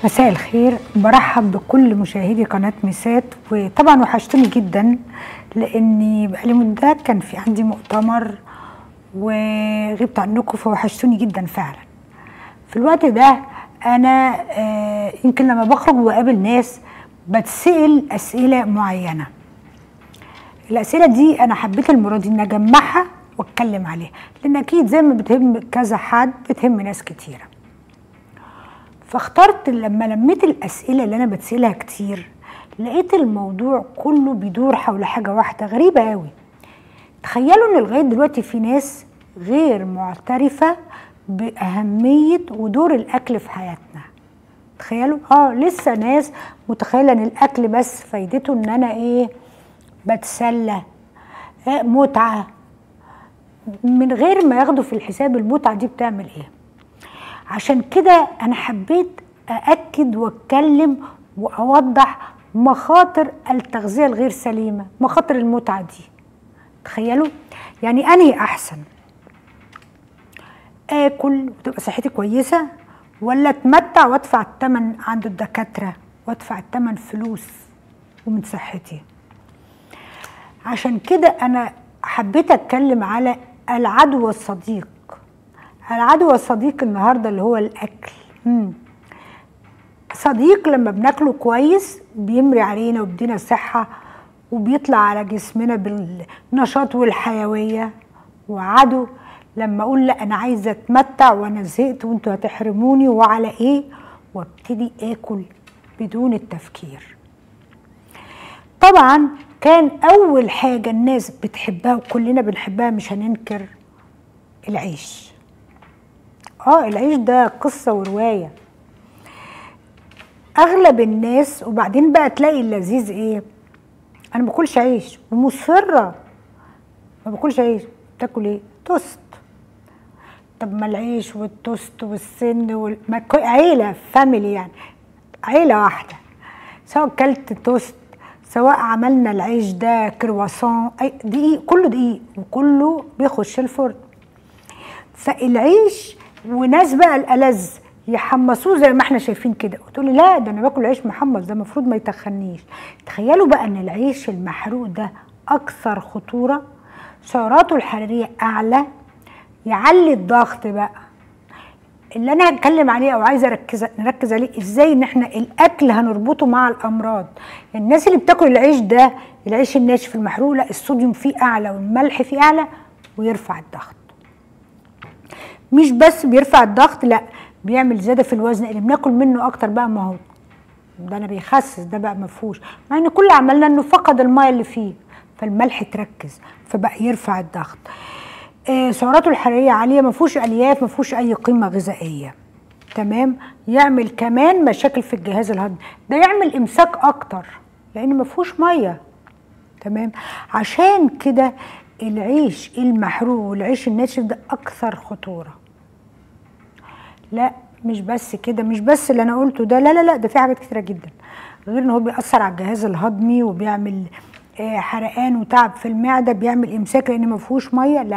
مساء الخير برحب بكل مشاهدي قناة ميسات وطبعا وحشتوني جدا لاني بقالي مدة كان في عندي مؤتمر وغبت عنكم فوحشتوني جدا فعلا في الوقت ده انا آه، يمكن لما بخرج وقابل ناس بتسأل اسئلة معينة الاسئلة دي انا حبيت المرة دي ان اجمعها واتكلم عليها لان اكيد زي ما بتهم كذا حد بتهم ناس كتيره فاخترت لما لميت الاسئله اللي انا بتسالها كتير لقيت الموضوع كله بيدور حول حاجه واحده غريبه قوي تخيلوا ان لغايه دلوقتي في ناس غير معترفه باهميه ودور الاكل في حياتنا تخيلوا اه لسه ناس متخيله ان الاكل بس فايدته ان انا ايه بتسلى آه متعه من غير ما ياخدوا في الحساب المتعه دي بتعمل ايه عشان كده انا حبيت ااكد واتكلم واوضح مخاطر التغذيه الغير سليمه مخاطر المتعه دي تخيلوا يعني انهي احسن اكل وتبقى صحتي كويسه ولا اتمتع وادفع الثمن عند الدكاتره وادفع الثمن فلوس ومن صحتي عشان كده انا حبيت اتكلم على العدو والصديق العدو والصديق النهارده اللي هو الاكل مم. صديق لما بناكله كويس بيمري علينا وبيدينا صحه وبيطلع على جسمنا بالنشاط والحيويه وعدو لما اقول لا انا عايزه اتمتع وانا زهقت وانتوا هتحرموني وعلى ايه وابتدي اكل بدون التفكير طبعا كان اول حاجه الناس بتحبها وكلنا بنحبها مش هننكر العيش اه العيش ده قصه وروايه اغلب الناس وبعدين بقى تلاقي اللذيذ ايه انا ما باكلش عيش ومصره ما باكلش عيش بتاكل ايه توست طب ما العيش والتوست والسن وال... ما ك- عيله فاميلي يعني عيله واحده سواء كلت توست سواء عملنا العيش ده كرواسون اي دقيق كله دقيق وكله بيخش الفرن فالعيش وناس بقى الالذ يحمصوه زي ما احنا شايفين كده وتقولي لا ده انا باكل عيش محمص ده المفروض ما يتخنيش تخيلوا بقى ان العيش المحروق ده اكثر خطوره سعراته الحراريه اعلى يعلي الضغط بقى اللي انا هتكلم عليه او عايزه اركز نركز عليه ازاي ان احنا الاكل هنربطه مع الامراض الناس اللي بتاكل العيش ده العيش الناشف المحروق لا الصوديوم فيه اعلى والملح فيه اعلى ويرفع الضغط مش بس بيرفع الضغط لا بيعمل زياده في الوزن اللي بناكل منه اكتر بقى ما هو ده انا بيخسس ده بقى ما فيهوش مع ان كل عملنا انه فقد الميه اللي فيه فالملح تركز فبقى يرفع الضغط آه سعراته الحراريه عاليه ما فيهوش الياف ما فيهوش اي قيمه غذائيه تمام يعمل كمان مشاكل في الجهاز الهضمي ده يعمل امساك اكتر لان ما فيهوش ميه تمام عشان كده العيش المحروق والعيش الناشف ده اكثر خطوره لا مش بس كده مش بس اللي انا قلته ده لا لا لا ده في حاجات كتيره جدا غير ان هو بيأثر على الجهاز الهضمي وبيعمل آه، حرقان وتعب في المعده بيعمل امساك لان ما فيهوش ميه لا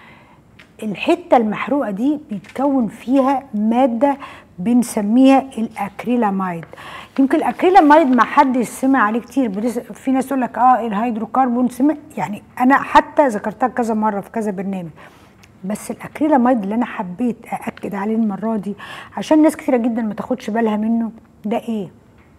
الحته المحروقه دي بيتكون فيها ماده بنسميها الاكريلاميد يمكن الاكريلاميد ما حدش سمع عليه كتير بنس- في ناس يقول لك اه الهيدروكربون سمع يعني انا حتى ذكرتها كذا مره في كذا برنامج بس الاكريلاميد اللي انا حبيت ااكد عليه المره دي عشان ناس كتيره جدا ما تاخدش بالها منه ده ايه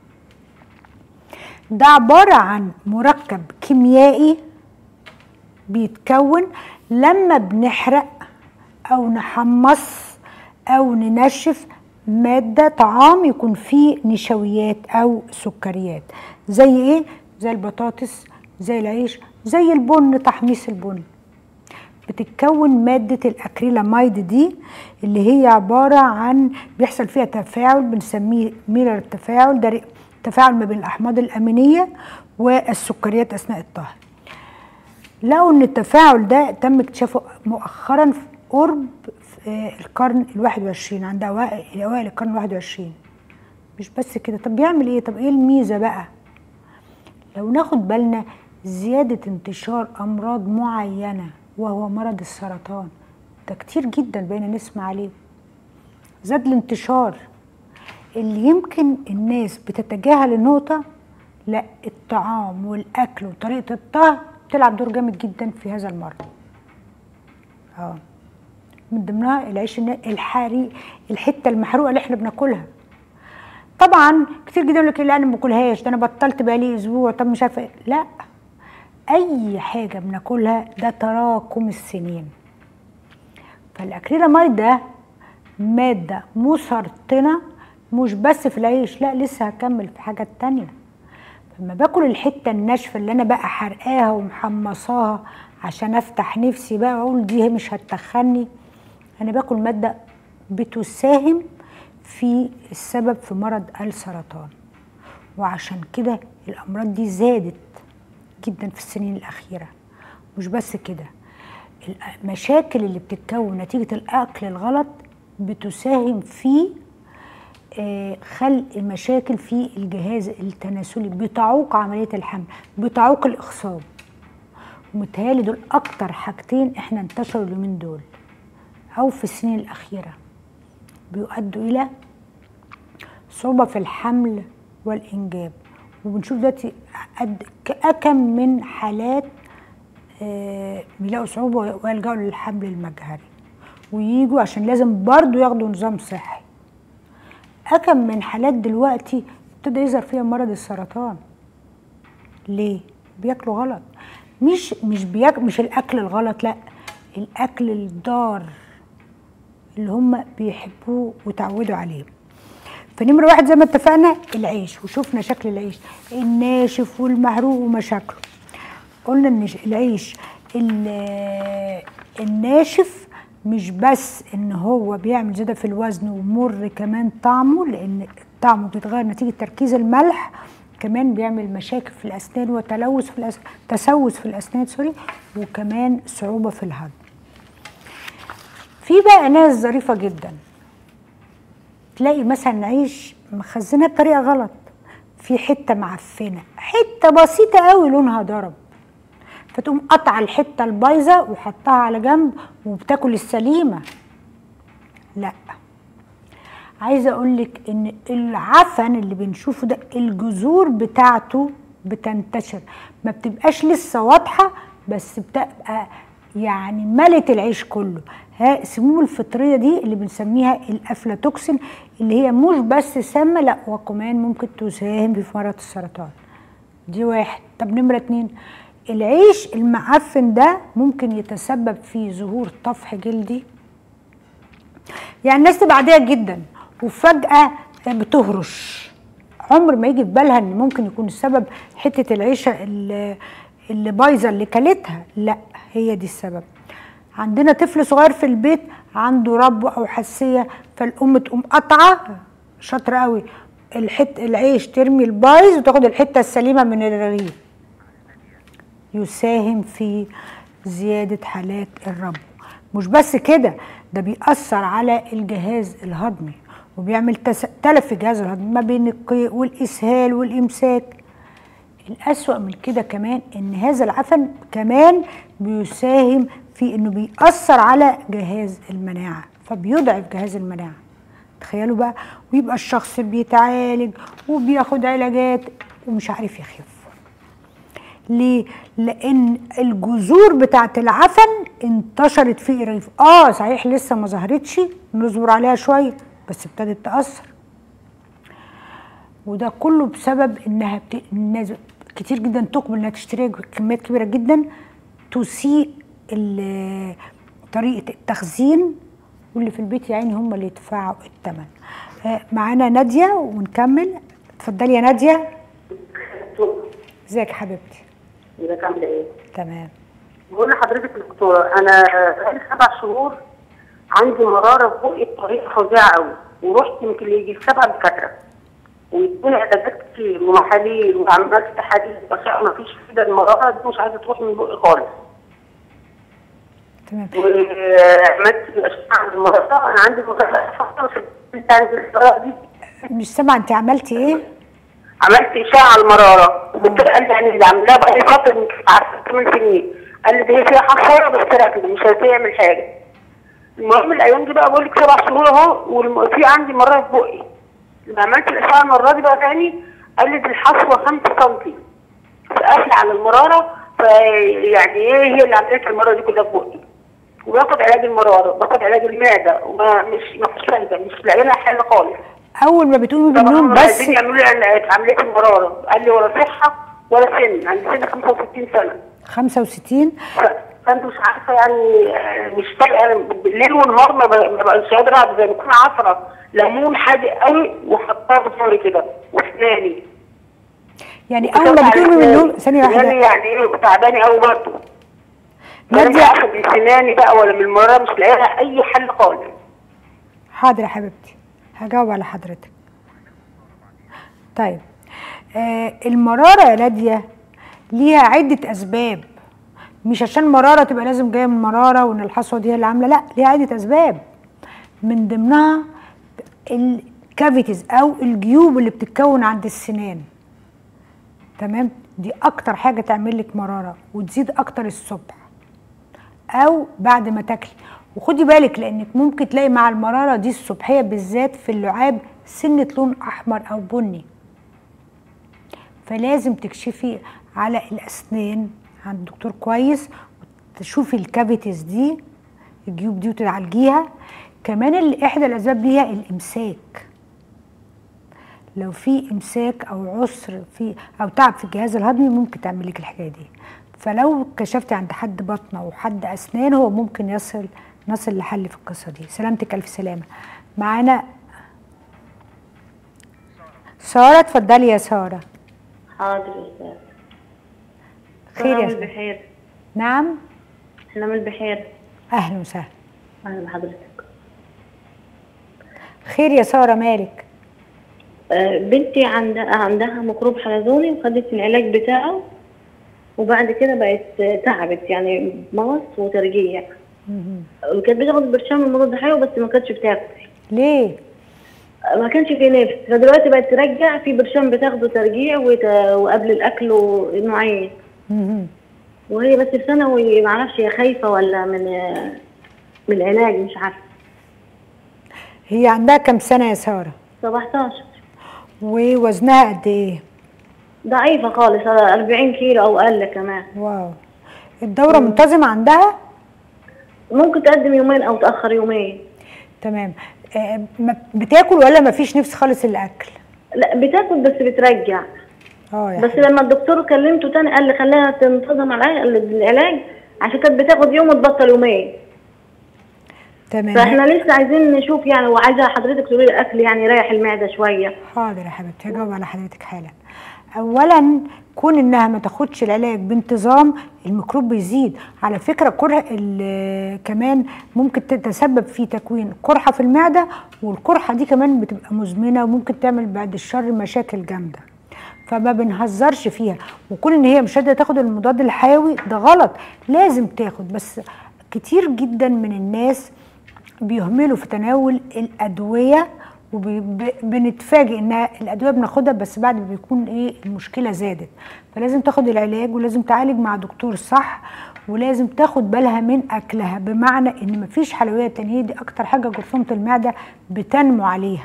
ده عباره عن مركب كيميائي بيتكون لما بنحرق او نحمص او ننشف ماده طعام يكون فيه نشويات او سكريات زي ايه زي البطاطس زي العيش زي البن تحميص البن بتتكون مادة الأكريلاميد دي اللي هي عبارة عن بيحصل فيها تفاعل بنسميه ميرر التفاعل ده تفاعل ما بين الأحماض الأمينية والسكريات أثناء الطهي لقوا ان التفاعل ده تم اكتشافه مؤخرا في قرب في القرن الواحد وعشرين عند اوائل اوائل القرن الواحد وعشرين مش بس كده طب بيعمل ايه طب ايه الميزه بقى لو ناخد بالنا زياده انتشار امراض معينه وهو مرض السرطان ده كتير جدا بقينا نسمع عليه زاد الانتشار اللي يمكن الناس بتتجاهل النقطه لا الطعام والاكل وطريقه الطهي بتلعب دور جامد جدا في هذا المرض اه من ضمنها العيش النا- الحري الحته المحروقه اللي احنا بناكلها طبعا كتير جدا يقول لك لا انا ما باكلهاش ده انا بطلت بقالي اسبوع طب مش عارفه إيه. لا اي حاجه بناكلها ده تراكم السنين فالاكريلاميد ده ماده مسرطنه مش بس في العيش لا لسه هكمل في حاجات تانية لما باكل الحته الناشفه اللي انا بقى حرقاها ومحمصاها عشان افتح نفسي بقى واقول دي مش هتخني انا باكل ماده بتساهم في السبب في مرض السرطان وعشان كده الامراض دي زادت جدا في السنين الاخيره مش بس كده المشاكل اللي بتتكون نتيجه الاكل الغلط بتساهم في آه، خلق مشاكل في الجهاز التناسلي بتعوق عمليه الحمل بتعوق الاخصاب ومتهيألي دول اكتر حاجتين احنا انتشروا اليومين دول او في السنين الاخيره بيؤدوا الى صعوبه في الحمل والانجاب وبنشوف دلوقتي قد كم من حالات آه، بيلاقوا صعوبه ويلجأوا للحمل المجهري ويجوا عشان لازم برضو ياخدوا نظام صحي أكم من حالات دلوقتي ابتدى يظهر فيها مرض السرطان ليه؟ بياكلوا غلط مش مش بياك مش الاكل الغلط لا الاكل الضار اللي هم بيحبوه وتعودوا عليه فنمرة واحد زي ما اتفقنا العيش وشفنا شكل العيش الناشف والمهروق ومشاكله قلنا ان العيش ال- الناشف مش بس ان هو بيعمل زياده في الوزن ومر كمان طعمه لان طعمه بيتغير نتيجه تركيز الملح كمان بيعمل مشاكل في الاسنان وتلوث في الأسنان تسوس في الاسنان سوري وكمان صعوبه في الهضم في بقى ناس ظريفه جدا تلاقي مثلا عيش مخزنها بطريقه غلط في حته معفنه حته بسيطه قوي لونها ضرب فتقوم قطع الحته البايظه وحطها على جنب وبتاكل السليمه لا عايزه اقول لك ان العفن اللي بنشوفه ده الجذور بتاعته بتنتشر ما بتبقاش لسه واضحه بس بتبقى يعني ملت العيش كله ها السموم الفطريه دي اللي بنسميها الافلاتوكسين اللي هي مش بس سامه لا وكمان ممكن تساهم في مرض السرطان دي واحد طب نمرة اتنين العيش المعفن ده ممكن يتسبب في ظهور طفح جلدي يعني الناس تبقى عادية جدا وفجأة بتهرش عمر ما يجي في بالها ان ممكن يكون السبب حتة العيشة اللي اللي بايظة اللي كلتها لا هي دي السبب عندنا طفل صغير في البيت عنده ربو او حساسية فالام تقوم قطعة شاطرة قوي الحت العيش ترمي البايظ وتاخد الحتة السليمة من الرغيف يساهم في زيادة حالات الربو مش بس كده ده بيأثر على الجهاز الهضمي وبيعمل تس- تلف في الجهاز الهضمي ما بين القيء والإسهال والإمساك الأسوأ من كده كمان إن هذا العفن كمان بيساهم في إنه بيأثر على جهاز المناعة فبيضعف جهاز المناعة تخيلوا بقى ويبقى الشخص بيتعالج وبياخد علاجات ومش عارف يخف ليه؟ لأن الجذور بتاعت العفن انتشرت في الرغيف اه صحيح لسه ما ظهرتش نصبر عليها شوية بس ابتدت تأثر وده كله بسبب انها بت... الناس كتير جدا تقبل انها تشتري كميات كبيره جدا تسيء ال- طريقه التخزين واللي في البيت يا عيني هم اللي يدفعوا الثمن آه، معانا ناديه ونكمل اتفضلي يا ناديه ازيك يا حبيبتي ازيك عامله ايه؟ تمام بقول لحضرتك يا دكتوره انا بقالي سبع شهور عندي مراره في بقي بطريقه فظيعه قوي ورحت يمكن يجي سبع دكاتره وادوني علاجات كتير ومحاليل وعملت تحاليل بس ما فيش فايده المراره دي مش عايزه تروح من بقي خالص تمام وعملت اشعه عند المراره انا عندي مراره فقط بس انت عندي المراره دي مش سامعه انت عملتي ايه عملت اشاعه على المراره والدكتور قال لي يعني اللي عاملاها بقى لي فتره من عارفه 8 سنين قال لي دي هي فيها حفره بس راكده مش هتعمل حاجه المهم الايام دي بقى بقول لك سبع شهور اهو والم- في عندي مراره في بقي لما عملت الاشعه المره دي بقى تاني قال لي دي الحصوه 5 سم فقافله على المراره فيعني ايه هي اللي عملت المراره دي كلها في بقي وباخد علاج المراره باخد علاج المعده وما مش ما فيش فايده مش لاقي لها حل خالص اول ما بتقومي طبعا بالنوم هم بس عايزين يعملوا لي عمل- عمليه المراره قال لي ولا صحه ولا سن عندي سن 65 سنه 65 ف- فانت مش عارفه يعني آه، مش طايقه أنا بالليل والنهار ما ب- ما بقاش قادره أقعد زي ما يكون عصره ليمون حادق قوي وحطاه في صوري كده واسناني يعني اول ما بتقومي من النوم ثانيه يعني واحده يعني ايه تعبانه قوي برضه لا نادية اخد من سناني بقى ولا من المراره مش لاقي لها اي حل خالص حاضر يا حبيبتي هجاوب على حضرتك طيب آه المرارة يا نادية ليها عدة أسباب مش عشان مرارة تبقى لازم جاية من مرارة وإن الحصوة دي هي اللي عاملة لا ليها عدة أسباب من ضمنها الكافيتيز أو الجيوب اللي بتتكون عند السنان تمام دي أكتر حاجة تعمل لك مرارة وتزيد أكتر الصبح او بعد ما تاكلي وخدي بالك لانك ممكن تلاقي مع المراره دي الصبحيه بالذات في اللعاب سنه لون احمر او بني فلازم تكشفي على الاسنان عند دكتور كويس وتشوفي الكافيتيز دي الجيوب دي وتعالجيها كمان اللي احدى الاسباب ليها الامساك لو في امساك او عسر في او تعب في الجهاز الهضمي ممكن تعمل لك الحكايه دي فلو كشفتي عند حد بطنه وحد اسنان هو ممكن يصل نصل لحل في القصه دي سلامتك الف سلامه معانا ساره اتفضلي يا ساره حاضر يا استاذ خير يا من ساره البحير نعم احنا من البحير اهلا وسهلا اهلا بحضرتك خير يا ساره مالك آه، بنتي عندها عندها ميكروب حلزوني وخدت العلاج بتاعه وبعد كده بقت آه، تعبت يعني مغص وترجيع مهم. وكانت بتاخد برشام المضاد الحيوي بس ما كانتش بتاكل ليه آه، ما كانش في نفس فدلوقتي بقت ترجع في برشام بتاخده ترجيع وت... وقبل الاكل ونوعين مهم. وهي بس في ثانوي معرفش هي خايفه ولا من آه، من العلاج مش عارفه هي عندها كام سنه يا ساره 17 ووزنها قد ايه ضعيفة خالص على 40 كيلو أو أقل كمان واو الدوره منتظمه عندها ممكن تقدم يومين أو تأخر يومين تمام آه، ما- بتاكل ولا ما فيش نفس خالص الاكل لا بتاكل بس بترجع اه يا بس حبيبي. لما الدكتور كلمته تاني قال لي خليها تنتظم على العلاج عشان كانت بتاخد يوم وتبطل يومين تمام فاحنا لسه عايزين نشوف يعني وعايزه حضرتك تقولي لي الاكل يعني يريح المعده شويه حاضر يا حبيبتي هجاوب على حضرتك حالا اولا كون انها ما تاخدش العلاج بانتظام الميكروب بيزيد على فكره كره ال- كمان ممكن تتسبب في تكوين قرحه في المعده والقرحه دي كمان بتبقى مزمنه وممكن تعمل بعد الشر مشاكل جامده فما بنهزرش فيها وكون ان هي مش قادره تاخد المضاد الحيوي ده غلط لازم تاخد بس كتير جدا من الناس بيهملوا في تناول الادويه وبنتفاجئ انها الادويه بناخدها بس بعد ما بيكون ايه المشكله زادت فلازم تاخد العلاج ولازم تعالج مع دكتور صح ولازم تاخد بالها من اكلها بمعنى ان مفيش حلويات تانية هي دي اكتر حاجه جرثومه المعده بتنمو عليها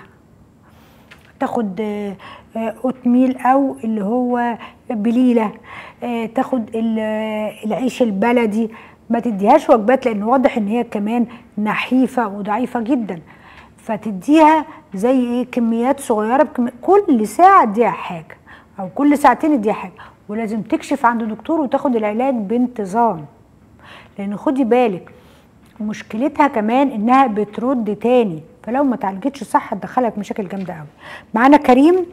تاخد آه، آه، اوتميل او اللي هو بليله آه، تاخد ال- آه، العيش البلدي ما تديهاش وجبات لان واضح ان هي كمان نحيفه وضعيفه جدا فتديها زي ايه كميات صغيره بكم... كل ساعه اديها حاجه او كل ساعتين اديها حاجه ولازم تكشف عند دكتور وتاخد العلاج بانتظام لان خدي بالك مشكلتها كمان انها بترد تاني فلو ما تعالجتش صح هتدخلها في مشاكل جامده قوي معانا كريم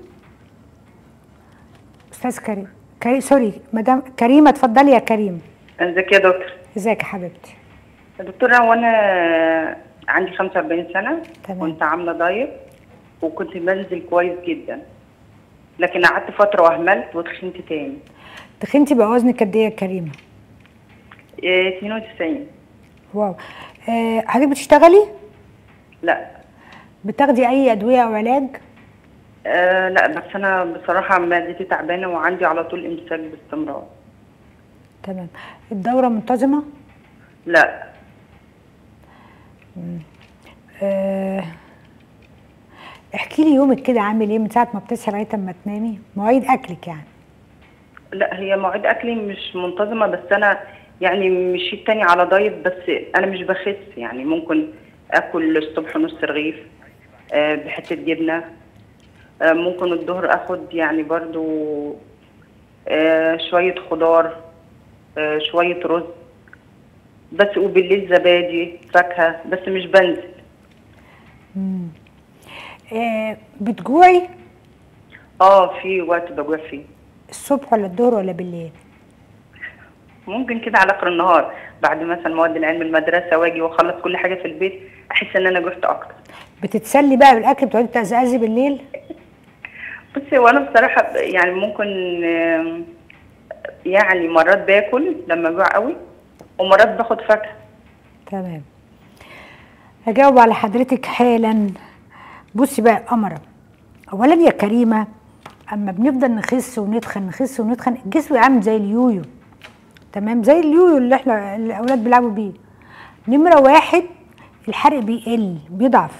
استاذ كريم كريم سوري مدام كريمه اتفضلي يا كريم ازيك يا دكتور ازيك يا حبيبتي يا دكتورة هو انا عندي 45 سنة تمام. كنت عاملة دايت وكنت بنزل كويس جدا لكن قعدت فترة واهملت وتخنت تاني تخنتي بقى وزنك قد ايه يا كريمه إيه، 92 واو آه حضرتك بتشتغلي لا بتاخدي اي ادويه او علاج آه لا بس انا بصراحة معدتي تعبانة وعندي على طول امساك باستمرار تمام الدوره منتظمه لا آه احكي احكي لي يومك كده عامل ايه من ساعه ما بتصحي لغايه اما تنامي مواعيد اكلك يعني لا هي مواعيد اكلي مش منتظمه بس انا يعني مشيت تاني على دايت بس انا مش بخس يعني ممكن اكل الصبح نص رغيف آه، بحته جبنه آه، ممكن الظهر اخد يعني برضو آه، شويه خضار آه، شويه رز بس وبالليل زبادي فاكهه بس مش بنزل آه بتجوعي اه في وقت بجوع فيه الصبح ولا الظهر ولا بالليل ممكن كده على اخر النهار بعد مثلا مواد العلم المدرسه واجي واخلص كل حاجه في البيت احس ان انا جوعت اكتر بتتسلي بقى بالاكل بتقعدي تزقزي بالليل بصي وانا بصراحه ب- يعني ممكن آم، يعني مرات باكل لما اجوع قوي ومرات باخد فاكهه تمام هجاوب على حضرتك حالا بصي بقى يا قمره اولا يا كريمه اما بنفضل نخس ونتخن نخس ونتخن الجسم عامل زي اليويو تمام زي اليويو اللي احنا الاولاد بيلعبوا بيه نمره واحد الحرق بيقل بيضعف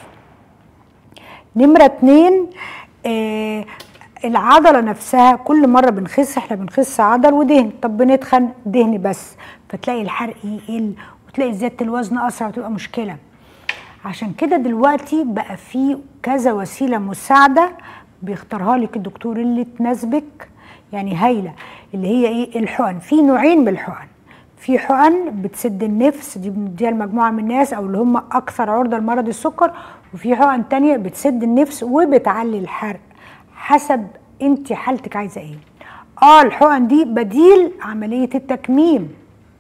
نمرة اتنين آه العضلة نفسها كل مرة بنخس احنا بنخس عضل ودهن طب بنتخن دهن بس فتلاقي الحرق يقل وتلاقي زيادة الوزن أسرع وتبقى مشكلة عشان كده دلوقتي بقى في كذا وسيلة مساعدة بيختارها لك الدكتور اللي تناسبك يعني هايلة اللي هي ايه الحقن في نوعين من الحقن في حقن بتسد النفس دي بنديها لمجموعه من الناس او اللي هم اكثر عرضه لمرض السكر وفي حقن تانية بتسد النفس وبتعلي الحرق حسب انت حالتك عايزه ايه اه الحقن دي بديل عمليه التكميم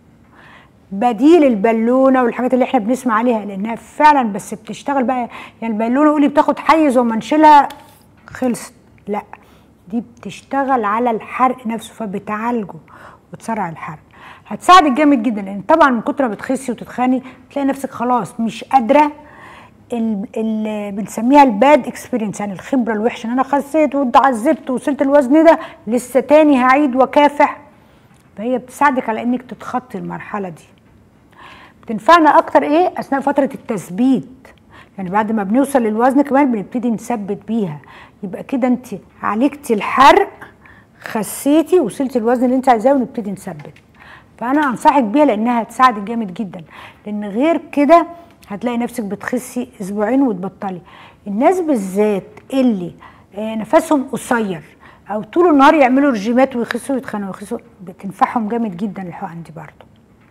بديل البالونه والحاجات اللي احنا بنسمع عليها لانها فعلا بس بتشتغل بقى يعني البالونه قولي بتاخد حيز وما نشيلها خلصت لا دي بتشتغل على الحرق نفسه فبتعالجه وتسرع الحرق هتساعدك جامد جدا لان طبعا من كتر ما بتخسي وتتخاني تلاقي نفسك خلاص مش قادره ال- ال- بنسميها الباد اكسبيرينس يعني الخبره الوحشه ان انا خسيت واتعذبت ووصلت الوزن ده لسه تاني هعيد وكافح فهي بتساعدك على انك تتخطي المرحله دي بتنفعنا اكتر ايه اثناء فتره التثبيت يعني بعد ما بنوصل للوزن كمان بنبتدي نثبت بيها يبقى كده انت عالجتي الحرق خسيتي وصلتي الوزن اللي انت عايزاه ونبتدي نثبت فانا انصحك بيها لانها هتساعدك جامد جدا لان غير كده هتلاقي نفسك بتخسي اسبوعين وتبطلي الناس بالذات اللي آه، نفسهم قصير او طول النهار يعملوا رجيمات ويخسوا ويتخنوا ويخسوا بتنفعهم جامد جدا الحقن دي برضه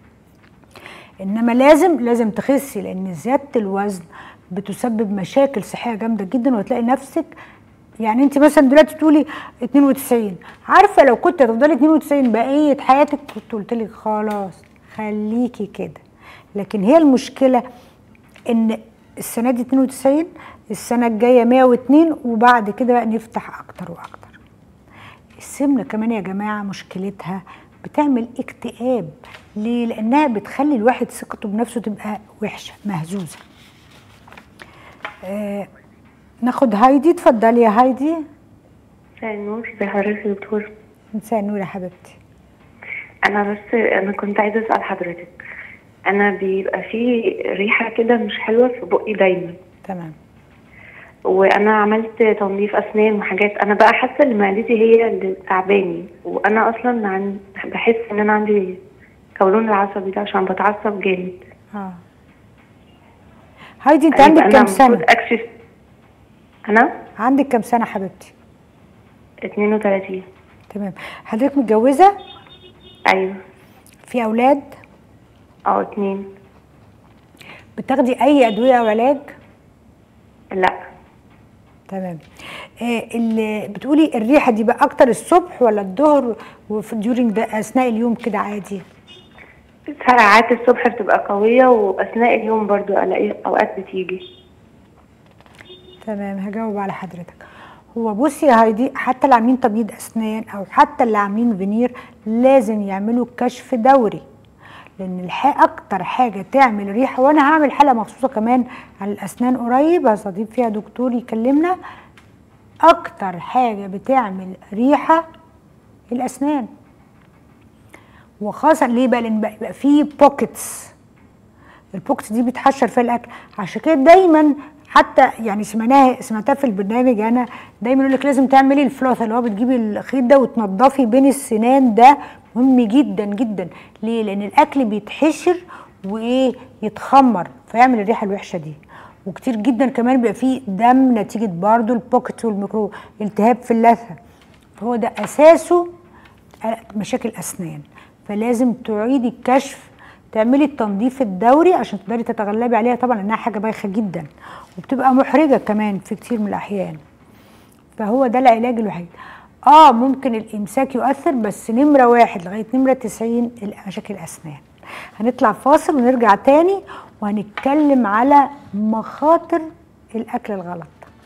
انما لازم لازم تخسي لان زياده الوزن بتسبب مشاكل صحيه جامده جدا وتلاقي نفسك يعني انت مثلا دلوقتي تقولي 92 عارفه لو كنت هتفضلي 92 بقيه حياتك كنت قلت لك خلاص خليكي كده لكن هي المشكله ان السنه دي 92 السنه الجايه 102 وبعد كده بقى نفتح اكتر واكتر السمنه كمان يا جماعه مشكلتها بتعمل اكتئاب ليه لانها بتخلي الواحد ثقته بنفسه تبقى وحشه مهزوزه آه ناخد هايدي اتفضلي يا هايدي مساء النور ازي حضرتك يا دكتور مساء النور يا حبيبتي انا بس انا كنت عايزه اسال حضرتك انا بيبقى في ريحه كده مش حلوه في بقي دايما تمام وانا عملت تنظيف اسنان وحاجات انا بقى حاسه ان معدتي هي اللي تعباني وانا اصلا عن بحس ان انا عندي قولون العصبي ده عشان بتعصب جامد اه هايدي انت يبقى عندك أنا كام المفروض سنه اكشف انا عندك كام سنه حبيبتي 32 تمام حضرتك متجوزه ايوه في اولاد اه اتنين بتاخدي اي ادويه او علاج لا تمام آه اللي بتقولي الريحه دي بقى اكتر الصبح ولا الظهر وفي ديورنج ده اثناء اليوم كده عادي ساعات الصبح بتبقى قويه واثناء اليوم برضو الاقي اوقات بتيجي تمام هجاوب على حضرتك هو بصي يا هايدي حتى اللي عاملين تبييض اسنان او حتى اللي عاملين فينير لازم يعملوا كشف دوري لان الح... اكتر حاجه تعمل ريحه وانا هعمل حلقه مخصوصه كمان عن الاسنان قريب هستضيف فيها دكتور يكلمنا اكتر حاجه بتعمل ريحه الاسنان وخاصه ليه بقى لان بقى بقى في بوكيتس البوكت دي بيتحشر فيها الاكل عشان كده دايما حتى يعني سمعناها سمعتها في البرنامج انا دايما يقول لك لازم تعملي الفلوث اللي هو بتجيبي الخيط ده وتنضفي بين السنان ده مهم جدا جدا ليه لان الاكل بيتحشر وايه يتخمر فيعمل الريحه الوحشه دي وكتير جدا كمان بيبقى فيه دم نتيجه برضو البوكت والميكرو التهاب في اللثه فهو ده اساسه مشاكل اسنان فلازم تعيدي الكشف تعملي التنظيف الدوري عشان تقدري تتغلبي عليها طبعا لانها حاجه بايخه جدا وبتبقى محرجه كمان في كتير من الاحيان فهو ده العلاج الوحيد اه ممكن الامساك يؤثر بس نمره واحد لغايه نمره 90 مشاكل الاسنان هنطلع فاصل ونرجع تاني وهنتكلم على مخاطر الاكل الغلط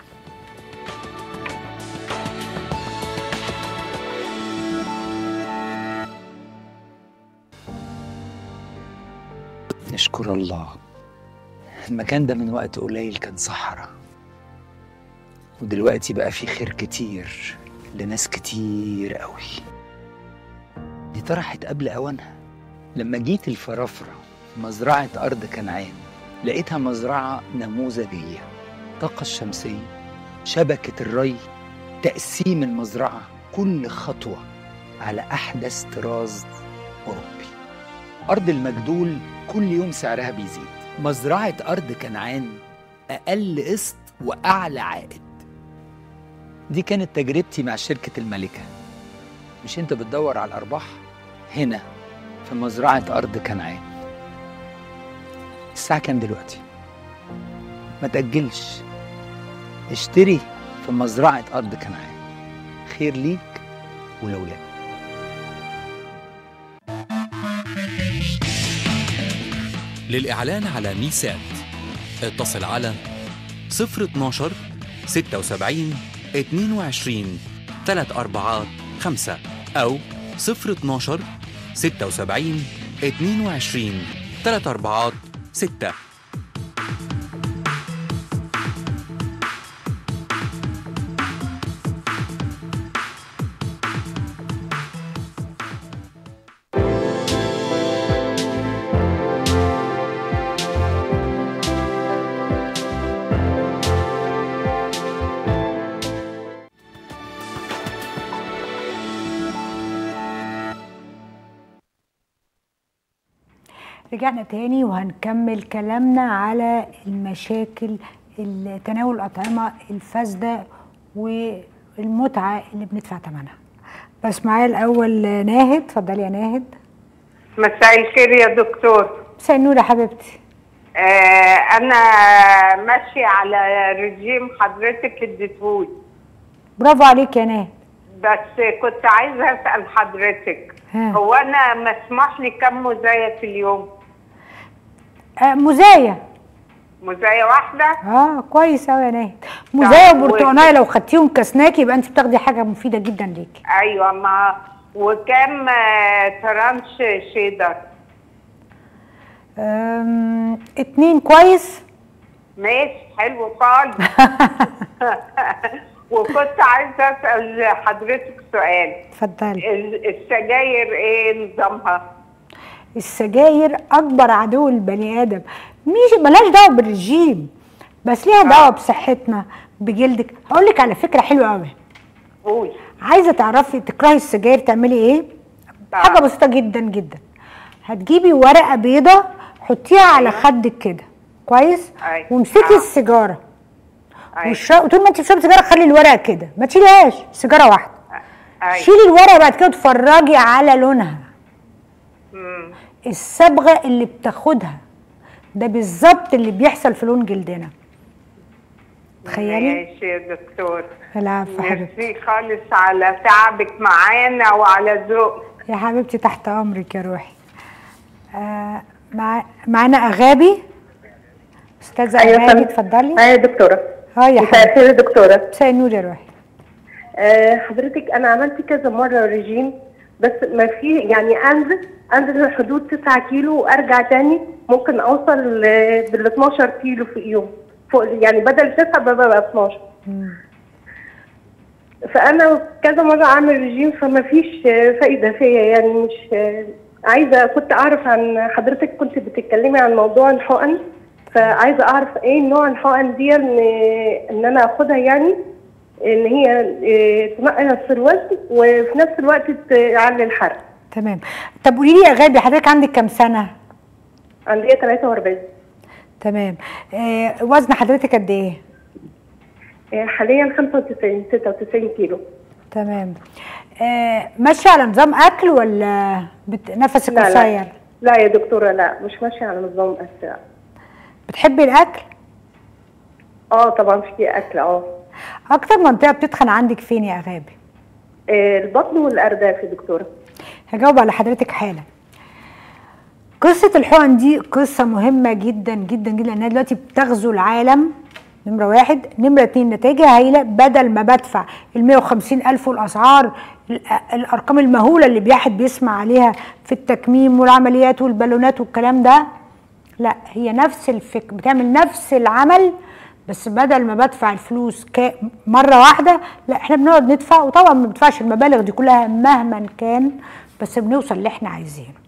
نشكر الله المكان ده من وقت قليل كان صحراء ودلوقتي بقى فيه خير كتير لناس كتير قوي دي طرحت قبل أوانها لما جيت الفرافرة في مزرعة أرض كنعان لقيتها مزرعة نموذجية الطاقة الشمسية شبكة الري تقسيم المزرعة كل خطوة على أحدث طراز أوروبي أرض المجدول كل يوم سعرها بيزيد مزرعة أرض كنعان أقل قسط وأعلى عائد دي كانت تجربتي مع شركة الملكة مش أنت بتدور على الأرباح هنا في مزرعة أرض كنعان الساعة كام دلوقتي؟ ما تأجلش اشتري في مزرعة أرض كنعان خير ليك ولولادك للإعلان على ميسات اتصل على 012 76 22 3 أربعات 5 أو 012 76 22 3 أربعات 6 رجعنا تاني وهنكمل كلامنا على المشاكل ال- تناول الأطعمة الفاسدة والمتعة اللي بندفع ثمنها بس معايا الأول ناهد اتفضلي يا ناهد مساء الخير يا دكتور مساء النور يا حبيبتي آه انا ماشيه على رجيم حضرتك اديتهولي برافو عليك يا ناهد بس كنت عايزه اسال حضرتك ها. هو انا مسموح لي كم مزايا في اليوم آه مزايا مزايا واحده اه كويس قوي يا ناهد مزايا طب و- وبرتقانية لو خدتيهم كسناك يبقى انت بتاخدي حاجة مفيدة جدا ليكي ايوه ما وكم آه ترانش شيدر أم، اتنين كويس ماشي حلو خالص وكنت عايزه اسال حضرتك سؤال اتفضلي ال- السجاير ايه نظامها السجاير اكبر عدو البني ادم مش ملهاش دعوه بالرجيم بس ليها دعوه بصحتنا بجلدك هقول لك على فكره حلوه قوي قول عايزه تعرفي تكرهي السجاير تعملي ايه حاجه بسيطه جدا جدا هتجيبي ورقه بيضه حطيها على خدك كده كويس أيوة. وامسكي آه. السيجاره أيوة. وشرب طول ما انت بتشربي سيجاره خلي الورقه كده ما تشيلهاش سيجاره واحده ايوه شيلي الورقه بعد كده اتفرجي على لونها مم. الصبغه اللي بتاخدها ده بالظبط اللي بيحصل في لون جلدنا تخيلي ماشي يا دكتور العفو حبيبتي ميرسي خالص على تعبك معانا وعلى ذوقك يا حبيبتي تحت امرك يا روحي آه مع... معانا اغابي استاذه أيوة اغابي فندم. اتفضلي ايوه يا دكتوره اه يا مساء حبيبتي الخير يا دكتوره مساء النور يا روحي آه حضرتك انا عملت كذا مره رجيم بس ما في يعني انزل انزل لحدود 9 كيلو وارجع تاني ممكن اوصل بال 12 كيلو في يوم فوق يعني بدل 9 ببقى 12 فانا كذا مره اعمل رجيم فما فيش آه، فايده فيا يعني مش آه، عايزه كنت اعرف عن حضرتك كنت بتتكلمي عن موضوع الحقن فعايزه اعرف ايه نوع الحقن دي ان ان انا اخدها يعني ان هي إيه، تنقص الوزن وفي نفس الوقت تعلي الحرق تمام طب قولي لي يا غادة حضرتك عندك كام سنه عندي 43 تمام آه وزن حضرتك قد ايه إيه، حاليا 95 96 كيلو تمام آه ماشيه على نظام اكل ولا بت... نفسك لا قصير لا لا يا دكتوره لا مش ماشيه على نظام اكل بتحبي الاكل اه طبعا في اكل اه اكتر منطقه بتتخن عندك فين يا غابه إيه، البطن والارداف يا دكتوره هجاوب على حضرتك حالا قصة الحقن دي قصة مهمة جدا جدا جدا لأنها دلوقتي بتغزو العالم نمرة واحد نمرة اتنين نتائجها هايلة بدل ما بدفع ال 150 ألف والأسعار ال- الأرقام المهولة اللي الواحد بيسمع عليها في التكميم والعمليات والبالونات والكلام ده لا هي نفس الفك بتعمل نفس العمل بس بدل ما بدفع الفلوس ك- مرة واحدة لا احنا بنقعد ندفع وطبعا ما بندفعش المبالغ دي كلها مهما كان بس بنوصل اللي احنا عايزينه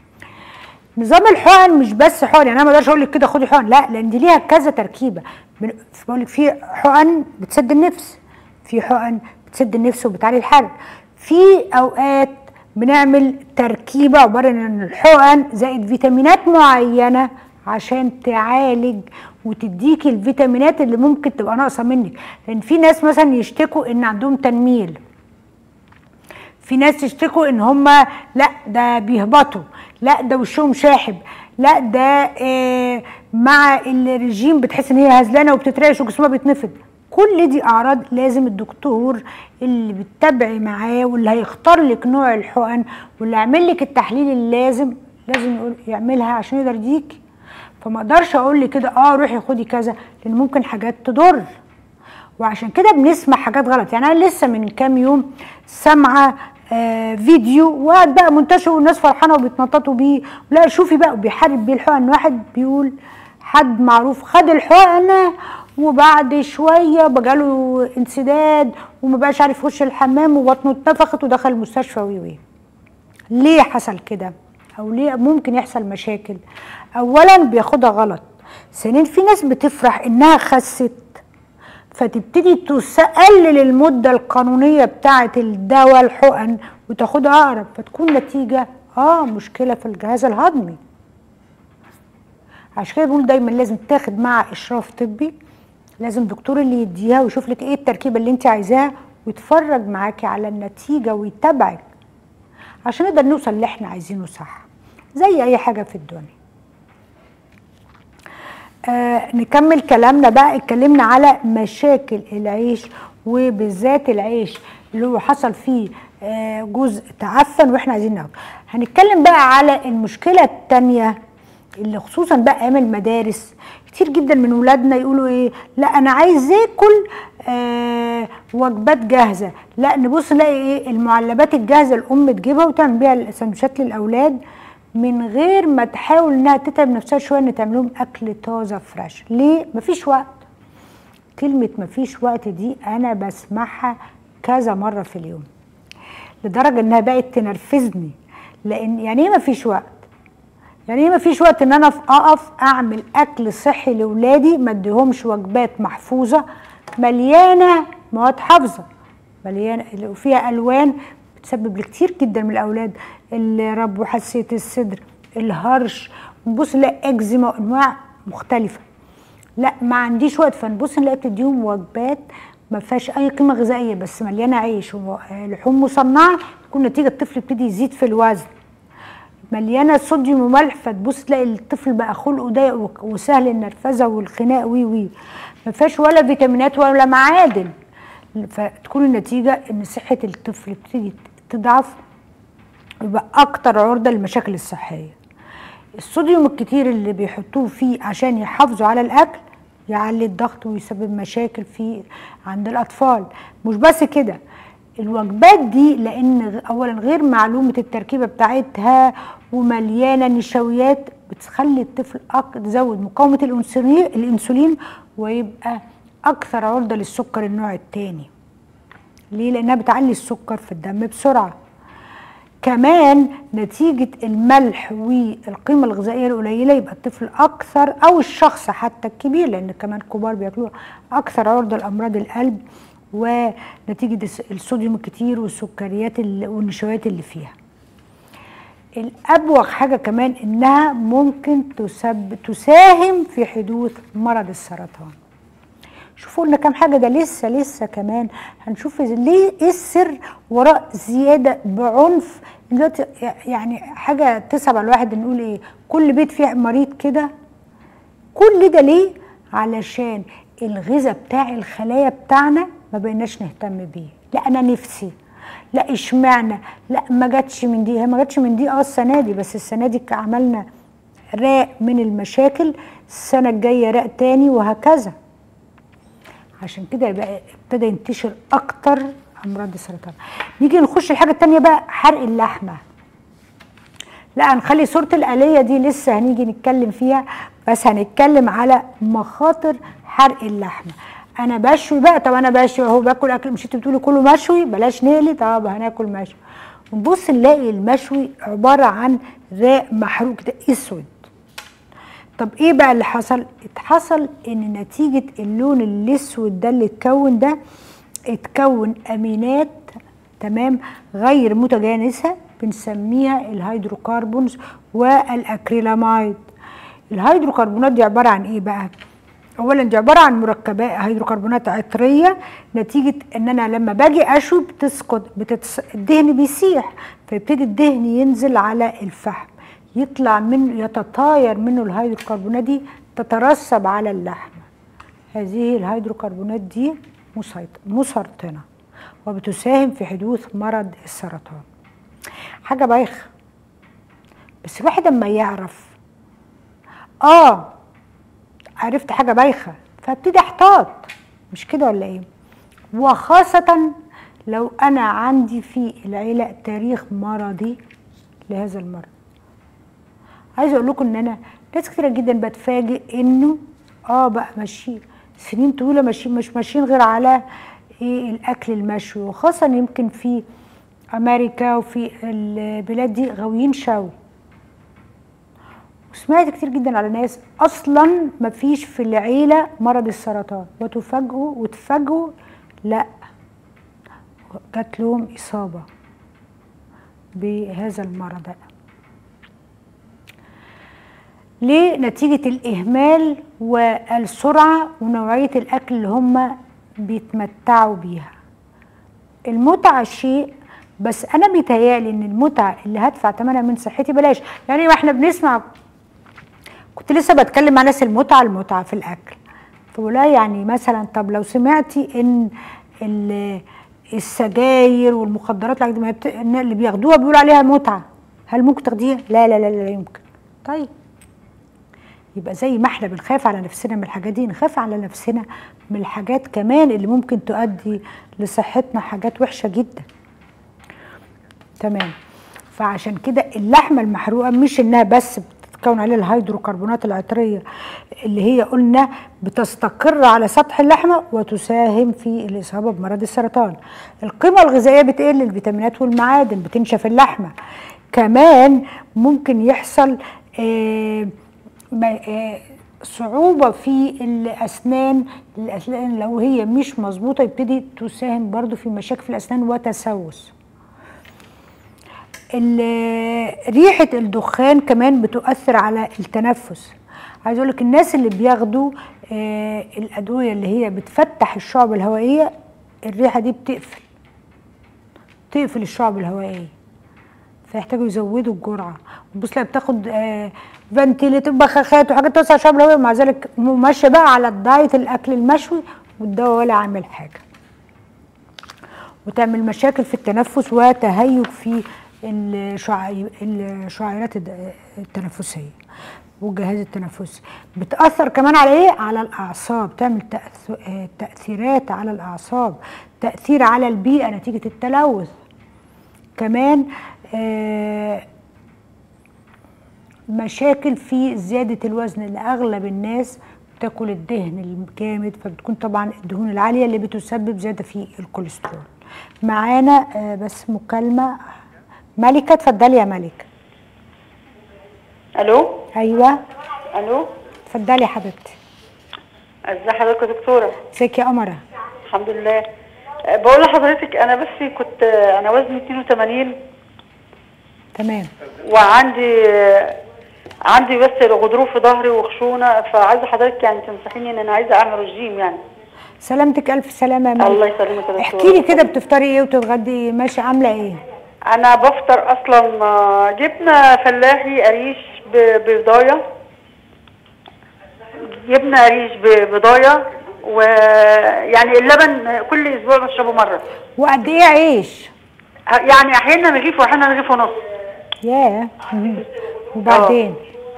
نظام الحقن مش بس حقن يعني انا ما اقدرش اقول لك كده خدي حقن لا لان دي ليها كذا تركيبه بن- بقول لك في حقن بتسد النفس في حقن بتسد النفس وبتعلي الحرق في اوقات بنعمل تركيبه عباره عن الحقن زائد فيتامينات معينه عشان تعالج وتديكي الفيتامينات اللي ممكن تبقى ناقصه منك لان في ناس مثلا يشتكوا ان عندهم تنميل في ناس يشتكوا ان هم لا ده بيهبطوا لا ده وشهم شاحب لا ده آه مع الرجيم بتحس ان هي هزلانه وبتترعش وجسمها بيتنفض كل دي اعراض لازم الدكتور اللي بتتابعي معاه واللي هيختار لك نوع الحقن واللي يعمل لك التحليل اللازم لازم يقول يعملها عشان يقدر يديكي فما اقدرش اقول لك كده اه روحي خدي كذا لان ممكن حاجات تضر وعشان كده بنسمع حاجات غلط يعني انا لسه من كام يوم سامعه آه فيديو وقعد بقى منتشر والناس فرحانه وبيتنططوا بيه لا شوفي بقى وبيحارب بيه الحقن واحد بيقول حد معروف خد الحقنه وبعد شويه بقاله انسداد وما بقاش عارف يخش الحمام وبطنه اتنفخت ودخل المستشفى وي وي ليه حصل كده او ليه ممكن يحصل مشاكل اولا بياخدها غلط ثانيا في ناس بتفرح انها خست فتبتدي تقلل المدة القانونية بتاعة الدواء الحقن وتاخدها أقرب فتكون نتيجة اه مشكلة في الجهاز الهضمي عشان كده بقول دايما لازم تاخد مع إشراف طبي لازم دكتور اللي يديها ويشوف لك ايه التركيبة اللي انت عايزاها ويتفرج معاكي على النتيجة ويتابعك عشان نقدر نوصل اللي احنا عايزينه صح زي اي حاجة في الدنيا آه نكمل كلامنا بقى اتكلمنا على مشاكل العيش وبالذات العيش اللي هو حصل فيه آه جزء تعفن واحنا عايزين ناخده هنتكلم بقى على المشكله الثانيه اللي خصوصا بقى ايام المدارس كتير جدا من ولادنا يقولوا ايه لا انا عايز اكل آه وجبات جاهزه لا نبص نلاقي ايه المعلبات الجاهزه الام تجيبها وتعمل بيها السندوتشات للاولاد من غير ما تحاول انها تتعب نفسها شويه ان تعمل لهم اكل طازه فريش ليه مفيش وقت كلمه مفيش وقت دي انا بسمعها كذا مره في اليوم لدرجه انها بقت تنرفزني لان يعني ايه مفيش وقت يعني ايه مفيش وقت ان انا اقف اعمل اكل صحي لاولادي ما اديهمش وجبات محفوظه مليانه مواد حافظه مليانه وفيها الوان بتسبب لكتير جدا من الاولاد الرب وحساسيه الصدر الهرش نبص نلاقي اكزيما وانواع مختلفه لا ما عنديش وقت فنبص نلاقي بتديهم وجبات ما فيهاش اي قيمه غذائيه بس مليانه عيش ولحوم مصنعه تكون نتيجه الطفل يبتدي يزيد في الوزن مليانه صوديوم وملح فتبص تلاقي الطفل بقى خلقه ضيق وسهل النرفزه والخناق وي وي ما فيهاش ولا فيتامينات ولا معادن فتكون النتيجه ان صحه الطفل بتبتدي تضعف يبقى اكتر عرضه للمشاكل الصحيه الصوديوم الكتير اللي بيحطوه فيه عشان يحافظوا على الاكل يعلي الضغط ويسبب مشاكل في عند الاطفال مش بس كده الوجبات دي لان اولا غير معلومه التركيبه بتاعتها ومليانه نشويات بتخلي الطفل تزود مقاومه الانسولين الانسولين ويبقى اكثر عرضه للسكر النوع الثاني ليه لانها بتعلي السكر في الدم بسرعه كمان نتيجة الملح والقيمة الغذائية القليلة يبقى الطفل أكثر أو الشخص حتى الكبير لأن كمان كبار بياكلوها أكثر عرضة لأمراض القلب ونتيجة الس- الصوديوم الكتير والسكريات ال- والنشويات اللي فيها الأبوغ حاجة كمان إنها ممكن تسب تساهم في حدوث مرض السرطان شوفوا لنا كام حاجة ده لسه لسه كمان هنشوف إز- ليه ايه السر وراء زيادة بعنف دلوقتي يعني حاجة تصعب على الواحد نقول ايه كل بيت فيه مريض كده كل ده ليه علشان الغذاء بتاع الخلايا بتاعنا ما بقيناش نهتم بيه لا انا نفسي لا اشمعنى لا ما جاتش من دي هي ما جاتش من دي اه السنه دي بس السنه دي عملنا راق من المشاكل السنه الجايه راق تاني وهكذا عشان كده يبقى ابتدى ينتشر اكتر امراض السرطان نيجي نخش الحاجه التانيه بقى حرق اللحمه لا هنخلي صورة الآلية دي لسه هنيجي نتكلم فيها بس هنتكلم على مخاطر حرق اللحمة أنا بشوي بقى طب أنا بشوي أهو باكل أكل مش أنتوا بتقولوا كله مشوي بلاش نقلي طب هناكل مشوي ونبص نلاقي المشوي عبارة عن راق محروق كده أسود طب ايه بقى اللي حصل؟ اتحصل ان نتيجة اللون الاسود ده اللي اتكون ده اتكون امينات تمام غير متجانسة بنسميها الهيدروكربونز والاكريلاميد الهيدروكربونات دي عبارة عن ايه بقى؟ اولا دي عباره عن مركبات هيدروكربونات عطريه نتيجه ان انا لما باجي اشوي بتسقط بتتس... الدهن بيسيح فيبتدي الدهن ينزل على الفحم يطلع منه يتطاير منه الهيدروكربونات دي تترسب على اللحمه هذه الهيدروكربونات دي مسيط... مسرطنه وبتساهم في حدوث مرض السرطان حاجه بايخه بس الواحد اما يعرف اه عرفت حاجه بايخه فابتدي احتاط مش كده ولا ايه وخاصه لو انا عندي في العيله تاريخ مرضي لهذا المرض عايزه اقول لكم ان انا ناس كتيره جدا بتفاجئ انه اه بقى ماشيين سنين طويله ماشيين مش ماشيين غير على ايه الاكل المشوي وخاصه يمكن في امريكا وفي البلاد دي غاويين شوي وسمعت كتير جدا على ناس اصلا ما فيش في العيله مرض السرطان وتفاجئوا وتفاجئوا لا جات لهم اصابه بهذا المرض ده ليه نتيجة الإهمال والسرعة ونوعية الأكل اللي هم بيتمتعوا بيها المتعة شيء بس أنا بيتهيألي إن المتعة اللي هدفع ثمنها من صحتي بلاش يعني واحنا بنسمع كنت لسه بتكلم مع ناس المتعة المتعة في الأكل فبقول لها يعني مثلا طب لو سمعتي إن ال- السجاير والمخدرات الحاجات دي ما بت- إن اللي بياخدوها بيقولوا عليها متعة هل ممكن تاخديها؟ لا لا لا لا يمكن طيب يبقى زي ما احنا بنخاف على نفسنا من الحاجات دي نخاف على نفسنا من الحاجات كمان اللي ممكن تؤدي لصحتنا حاجات وحشة جدا تمام فعشان كده اللحمة المحروقة مش انها بس بتتكون عليها الهيدروكربونات العطرية اللي هي قلنا بتستقر على سطح اللحمة وتساهم في الإصابة بمرض السرطان القيمة الغذائية بتقل الفيتامينات والمعادن بتنشف اللحمة كمان ممكن يحصل آه ما- آه، صعوبة في الأسنان الأسنان لو هي مش مظبوطة يبتدي تساهم برضو في مشاكل في الأسنان وتسوس ال- ريحة الدخان كمان بتؤثر على التنفس عايز اقول لك الناس اللي بياخدوا آه، الأدوية اللي هي بتفتح الشعب الهوائية الريحة دي بتقفل تقفل الشعب الهوائية فيحتاجوا يزودوا الجرعه وبص لا بتاخد آه فنتيليتر بخاخات وحاجات توسع الشعب الهوائي ومع ذلك ماشيه بقى على الدايت الاكل المشوي والدواء ولا عامل حاجه وتعمل مشاكل في التنفس وتهيج في الشعي- الشعيرات الد- التنفسيه والجهاز التنفسي بتاثر كمان على ايه على الاعصاب تعمل تأث- آه، تاثيرات على الاعصاب تاثير على البيئه نتيجه التلوث كمان آه، مشاكل في زيادة الوزن لأن أغلب الناس بتاكل الدهن الجامد فبتكون طبعا الدهون العالية اللي بتسبب زيادة في الكوليسترول معانا آه، بس مكالمة ملكه اتفضلي يا ملكه الو ايوه الو اتفضلي يا حبيبتي ازي حضرتك يا دكتوره ازيك يا قمره الحمد لله أه، بقول لحضرتك انا بس كنت أه، انا وزني 82 تمام وعندي أه، عندي بس غضروف في ظهري وخشونه فعايزه حضرتك يعني تنصحيني ان انا عايزه اعمل رجيم يعني سلامتك الف سلامه يا ملكه الله يسلمك يا دكتوره احكي لي كده بتفطري ايه وتتغدي ايه ماشيه عامله ايه انا بفطر اصلا آه، جبنه فلاحي قريش ب- ببضايه جبنه قريش ببضايه ويعني اللبن كل اسبوع بشربه مره وقد ايه عيش يعني احيانا رغيف واحيانا رغيف ونص ياه مم. وبعدين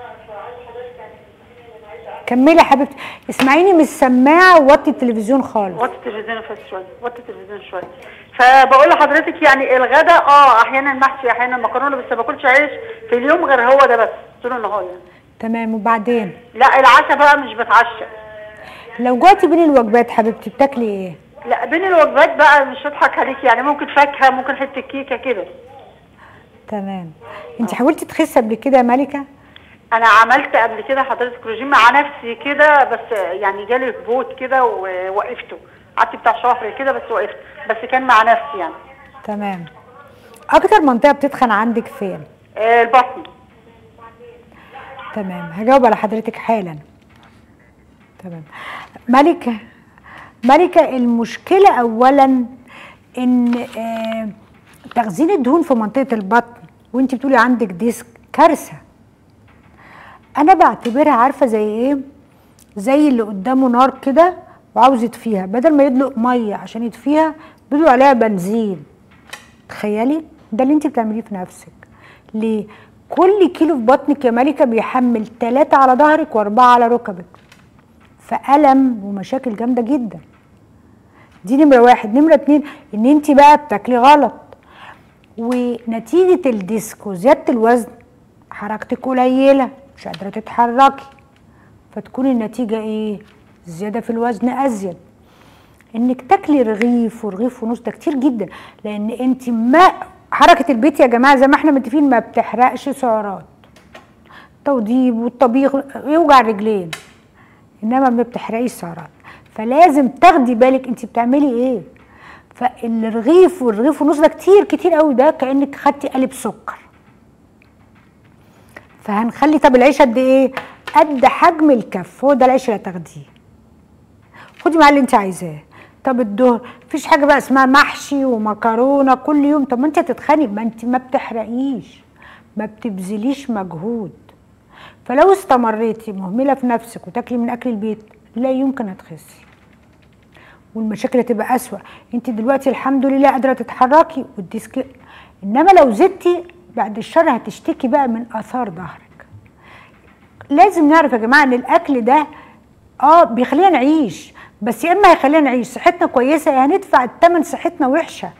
كملي يا حبيبتي اسمعيني من السماعه ووطي التلفزيون خالص وطي التلفزيون بس شويه وطي التلفزيون شويه فبقول لحضرتك يعني الغداء اه احيانا محشي احيانا مكرونه بس ما باكلش عيش في اليوم غير هو ده بس طول النهار يعني تمام وبعدين لا العشاء بقى مش بتعشى لو جوعتي بين الوجبات حبيبتي بتاكلي ايه لا بين الوجبات بقى مش هضحك عليك يعني ممكن فاكهه ممكن حته كيكه كده تمام انت حاولتي تخسي قبل كده يا ملكه انا عملت قبل كده حضرتك رجيم مع نفسي كده بس يعني جالي هبوط كده ووقفته قعدت بتاع شهر كده بس وقفت بس كان مع نفسي يعني تمام اكتر منطقه بتتخن عندك فين آه، البطن تمام هجاوب على حضرتك حالا تمام ملكة ملكة المشكلة أولا إن آه، تخزين الدهون في منطقة البطن وأنت بتقولي عندك ديسك كارثة أنا بعتبرها عارفة زي إيه؟ زي اللي قدامه نار كده وعاوز يطفيها بدل ما يدلق مية عشان يطفيها بيدلق عليها بنزين تخيلي ده اللي انت بتعمليه في نفسك ليه كل كيلو في بطنك يا ملكه بيحمل ثلاثة على ظهرك واربعة على ركبك فألم ومشاكل جامدة جدا دي نمرة واحد نمرة اتنين ان انت بقى بتاكلي غلط ونتيجة الديسك وزيادة الوزن حركتك قليلة مش قادرة تتحركي فتكون النتيجة ايه زيادة في الوزن أزيد انك تاكلي رغيف ورغيف ونص ده كتير جدا لان انت ما حركه البيت يا جماعه زي ما احنا متفقين ما بتحرقش سعرات توضيب والطبيخ يوجع الرجلين انما ما بتحرقيش سعرات فلازم تاخدي بالك انت بتعملي ايه فالرغيف والرغيف ونص ده كتير كتير قوي ده كانك خدتي قالب سكر فهنخلي طب العيش قد ايه قد حجم الكف هو ده العيش اللي هتاخديه خدي معاه اللي انت عايزاه طب الظهر مفيش حاجه بقى اسمها محشي ومكرونه كل يوم طب ما انت هتتخني ما انت ما بتحرقيش ما بتبذليش مجهود فلو استمريتي مهمله في نفسك وتاكلي من اكل البيت لا يمكن هتخسي والمشاكل هتبقى اسوا انت دلوقتي الحمد لله قادره تتحركي والديسك انما لو زدتي بعد الشر هتشتكي بقى من اثار ظهرك لازم نعرف يا جماعه ان الاكل ده اه بيخلينا نعيش بس يا اما هيخلينا نعيش صحتنا كويسه يا هندفع الثمن صحتنا وحشه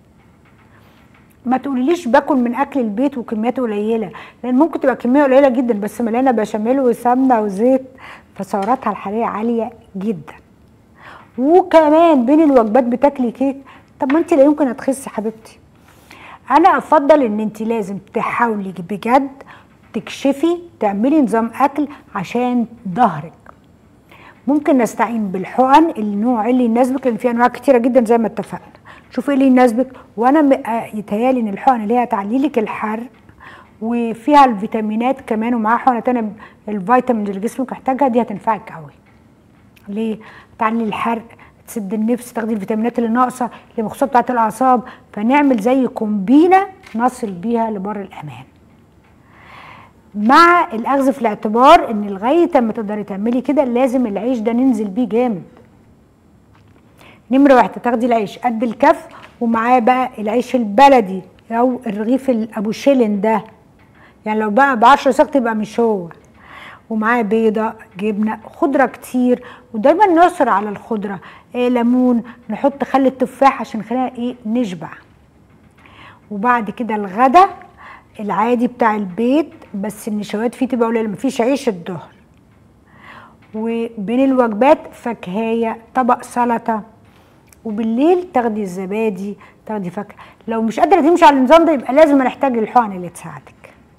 ما تقوليليش باكل من اكل البيت وكميات قليله لان ممكن تبقى كميه قليله جدا بس مليانه بشاميل وسمنه وزيت فسعراتها الحراريه عاليه جدا وكمان بين الوجبات بتاكلي كيك طب ما انت لا يمكن هتخسي حبيبتي انا افضل ان انت لازم تحاولي بجد تكشفي تعملي نظام اكل عشان ظهرك ممكن نستعين بالحقن النوع اللي يناسبك لان في انواع كتيره جدا زي ما اتفقنا شوفي ايه اللي يناسبك وانا م- آه يتهيالي ان الحقن اللي هي تعلي لك الحرق وفيها الفيتامينات كمان ومعاها حقنه تانية الفيتامين اللي جسمك محتاجها دي هتنفعك قوي ليه تعلي الحرق تسد النفس تاخدي الفيتامينات اللي ناقصه المخصوصات بتاعت الاعصاب فنعمل زي كومبينه نصل بيها لبر الامان مع الاخذ في الاعتبار ان لغايه اما تقدري تعملي كده لازم العيش ده ننزل بيه جامد نمره واحده تاخدي العيش قد الكف ومعاه بقى العيش البلدي او الرغيف الابو شيلن ده يعني لو بقى ب 10 ساق تبقى مش هو ومعاه بيضة جبنة خضرة كتير ودايما نعصر على الخضرة إيه ليمون نحط خل التفاح عشان نخليها ايه نشبع وبعد كده الغدا العادي بتاع البيت بس النشويات فيه تبقى قليله مفيش عيش الظهر وبين الوجبات فاكهيه طبق سلطه وبالليل تاخدي الزبادي تاخدي فاكهه لو مش قادره تمشي على النظام ده يبقى لازم نحتاج الحقن اللي تساعدك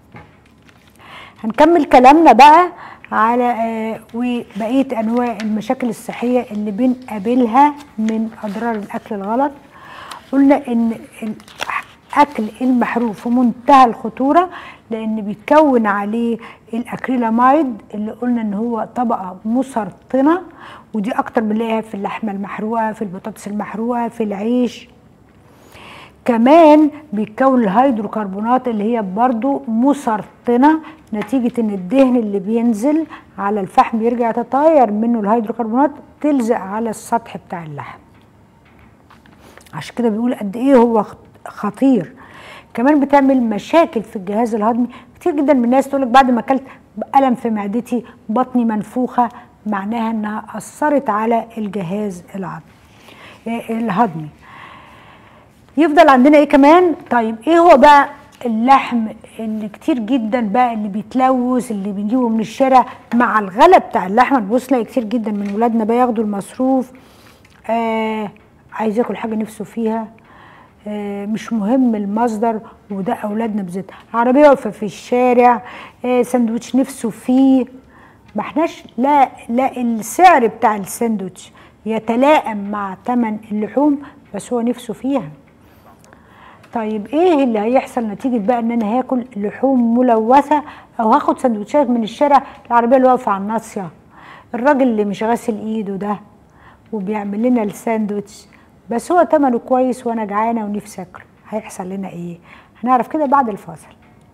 هنكمل كلامنا بقى على آه وبقيه انواع المشاكل الصحيه اللي بنقابلها من اضرار الاكل الغلط قلنا ان الاكل المحروق في منتهى الخطوره لان بيتكون عليه الاكريلاميد اللي قلنا ان هو طبقه مسرطنه ودي اكتر بنلاقيها في اللحمه المحروقه في البطاطس المحروقه في العيش كمان بيتكون الهيدروكربونات اللي هي برضو مسرطنة نتيجة ان الدهن اللي بينزل على الفحم يرجع يتطاير منه الهيدروكربونات تلزق على السطح بتاع اللحم عشان كده بيقول قد ايه هو خطير كمان بتعمل مشاكل في الجهاز الهضمي كتير جدا من الناس تقولك بعد ما اكلت الم في معدتي بطني منفوخه معناها انها اثرت على الجهاز الهضمي يفضل عندنا ايه كمان طيب ايه هو بقى اللحم اللي كتير جدا بقى اللي بيتلوث اللي بنجيبه من الشارع مع الغلا بتاع اللحمه نبص نلاقي كتير جدا من ولادنا بقى ياخدوا المصروف آه عايز ياكل حاجه نفسه فيها آه مش مهم المصدر وده اولادنا بالذات عربيه واقفه في الشارع آه سندوتش نفسه فيه ما احناش لا لا السعر بتاع الساندوتش يتلائم مع ثمن اللحوم بس هو نفسه فيها طيب ايه اللي هيحصل نتيجه بقى ان انا هاكل لحوم ملوثه او هاخد سندوتشات من الشارع العربيه اللي واقفه على الناصيه الراجل اللي مش غاسل ايده ده وبيعمل لنا الساندوتش بس هو ثمنه كويس وانا جعانه ونفسي اكله هيحصل لنا ايه هنعرف كده بعد الفاصل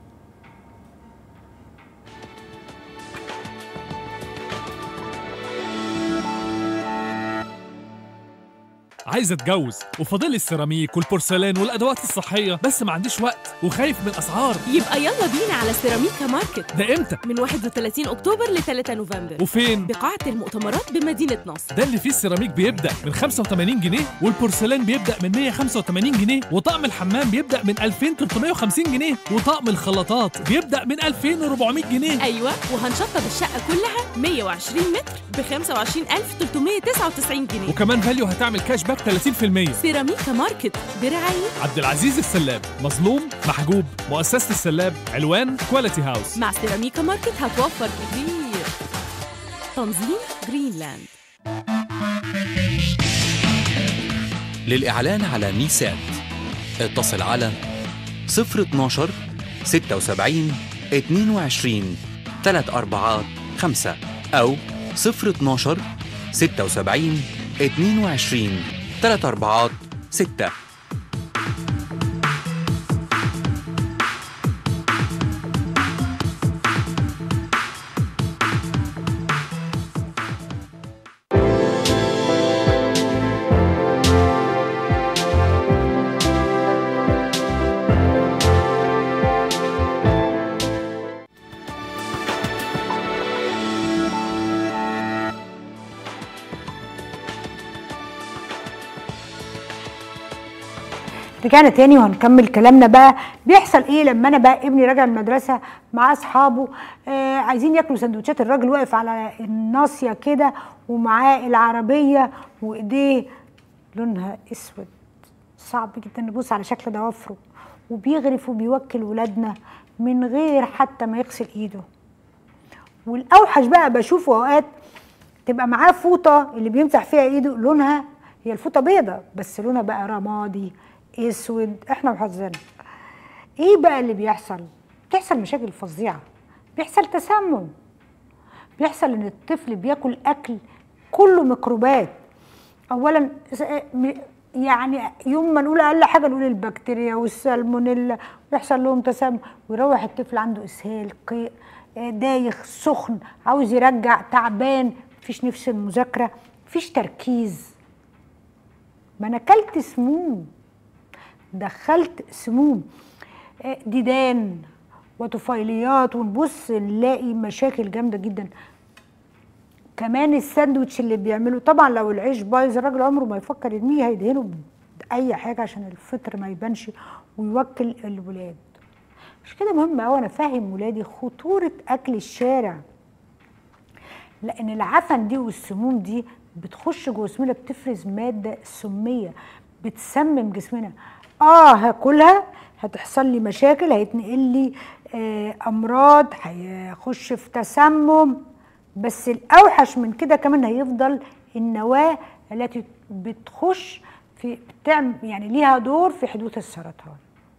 عايز اتجوز وفاضل السيراميك والبورسلان والادوات الصحيه بس ما عنديش وقت وخايف من الاسعار يبقى يلا بينا على سيراميكا ماركت ده امتى من 31 اكتوبر ل 3 نوفمبر وفين بقاعه المؤتمرات بمدينه نصر ده اللي فيه السيراميك بيبدا من 85 جنيه والبورسلان بيبدا من 185 جنيه وطقم الحمام بيبدا من 2350 جنيه وطقم الخلاطات بيبدا من 2400 جنيه ايوه وهنشطب الشقه كلها 120 متر ب 25399 جنيه وكمان فاليو هتعمل كاش باك 30% سيراميكا ماركت برعاية عبد العزيز السلاب مظلوم محجوب مؤسسة السلاب علوان كواليتي هاوس مع سيراميكا ماركت هتوفر كتير تنظيم جرينلاند للإعلان على ميسات اتصل على 012 76 22 3 أربعات 5 أو 012 76 22 3 أربعات 6 رجعنا تاني وهنكمل كلامنا بقى بيحصل ايه لما انا بقى ابني راجع المدرسه مع اصحابه آه عايزين ياكلوا سندوتشات الراجل واقف على الناصيه كده ومعاه العربيه وايديه لونها اسود صعب جدا نبص على شكل ضوافره وبيغرف وبيوكل ولادنا من غير حتى ما يغسل ايده والاوحش بقى بشوفه اوقات تبقى معاه فوطه اللي بيمسح فيها ايده لونها هي الفوطه بيضه بس لونها بقى رمادي اسود احنا وحظنا ايه بقى اللي بيحصل بتحصل مشاكل فظيعه بيحصل تسمم بيحصل ان الطفل بياكل اكل كله ميكروبات اولا يعني يوم ما نقول اقل حاجه نقول البكتيريا والسالمونيلا ويحصل لهم تسمم ويروح الطفل عنده اسهال قيء دايخ سخن عاوز يرجع تعبان مفيش نفس المذاكره مفيش تركيز ما انا اكلت سموم دخلت سموم ديدان وطفيليات ونبص نلاقي مشاكل جامده جدا كمان الساندوتش اللي بيعمله طبعا لو العيش بايظ الراجل عمره ما يفكر يرميه هيدهنه باي حاجه عشان الفطر ما يبانش ويوكل الولاد مش كده مهم قوي انا فاهم ولادي خطوره اكل الشارع لان العفن دي والسموم دي بتخش جوه جسمنا بتفرز ماده سميه بتسمم جسمنا اه هاكلها هتحصل لي مشاكل هيتنقل لي آه امراض هيخش في تسمم بس الاوحش من كده كمان هيفضل النواه التي بتخش في بتعمل يعني ليها دور في حدوث السرطان